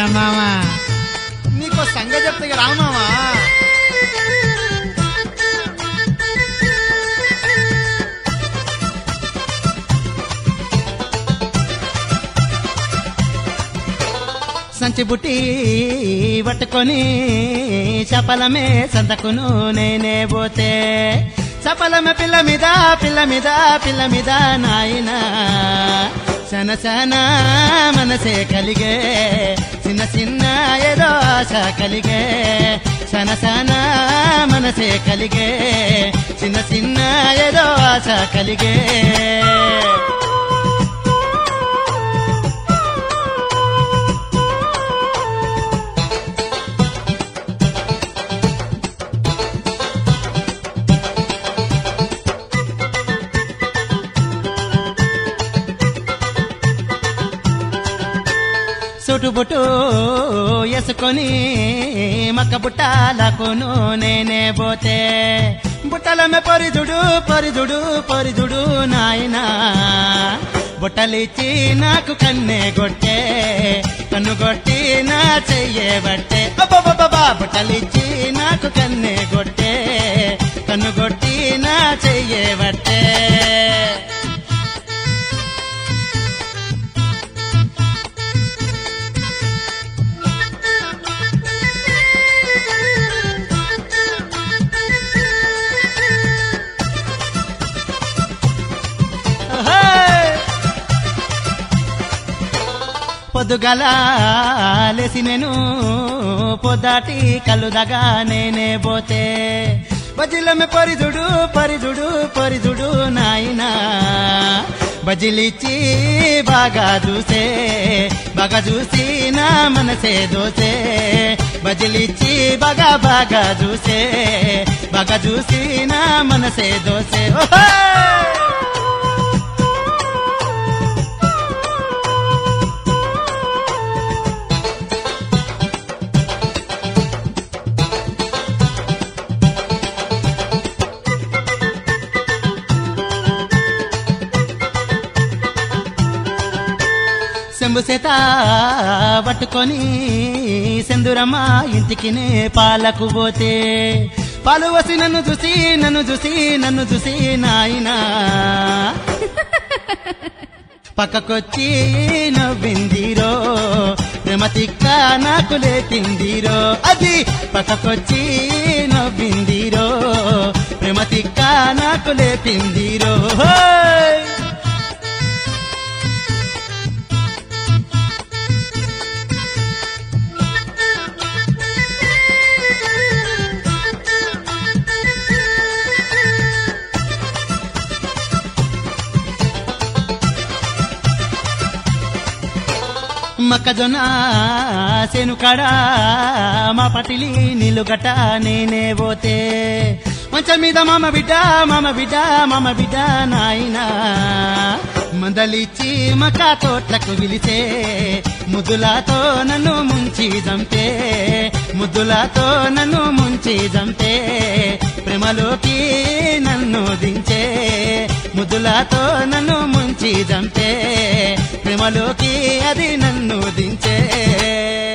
మామా నీకో సంగతి చెప్తే ఇక రా మామా సంచి బుట్టి పట్టుకొని చపలమే సంతకును నేనే పోతే చపలమే పిల్ల మీద పిల్ల మీద పిల్ల మీద నాయన సన సన మనసే కలిగే చిన్న చిన్న ఏదో ఆశ కలిగే సన సన మనసే కలిగే చిన్న చిన్న ఏదో ఆశ కలిగే సుటుబుటు ఎసుకొని మక్క బుట్టాలకును నేనే పోతే బుట్టలమే పరిదుడు పరిదుడు పరిదుడు నాయనా బుట్టలిచ్చి నాకు కన్నే కొట్టే కన్ను కొట్టి నా చెయ్యే బట్టే అబ్బబ్బబ్బా బుట్టలిచ్చి నాకు కన్నే కొట్టే కన్ను కొట్టి నా చెయ్యే బట్టే పొద్దుగల లేసి నేను పొద్దాటి కలుదగా నేనే పోతే బజిలమే పరిదుడు పరిదుడు పరిదుడు నాయనా బజిలిచ్చి బాగా చూసే బాగా చూసి నా మనసే దోసే బజిలిచ్చి బాగా బాగా చూసే బాగా చూసి నా మనసే దోసే ఓహో సెంబు సేత పట్టుకొని సెందురమ్మ ఇంటికి నే పాలకు పోతే పాలు వసి నన్ను చూసి నన్ను చూసి నన్ను చూసి నాయనా పక్కకొచ్చి నవ్విందిరో ప్రేమ తిక్క నాకు లేపిందిరో అది పక్కకొచ్చి నవ్విందిరో ప్రేమ తిక్క నాకు లేపిందిరో హోయ్! మొక్కజొన్న సేనుకాడ మా పటిలి నిలుగట నేనే పోతే మంచం మీద మామ బిడ్డ మామ బిడ్డ మామ బిడ్డ నాయనా మందలిచ్చి మక్క తోట్లకు పిలిచే ముద్దులతో నన్ను ముంచి జంపే ముద్దులతో నన్ను ముంచి జంపే ప్రేమలోకి నన్ను దించే ముద్దులతో నన్ను ముంచి జంపే ప్రేమలోకి అది నన్ను దించే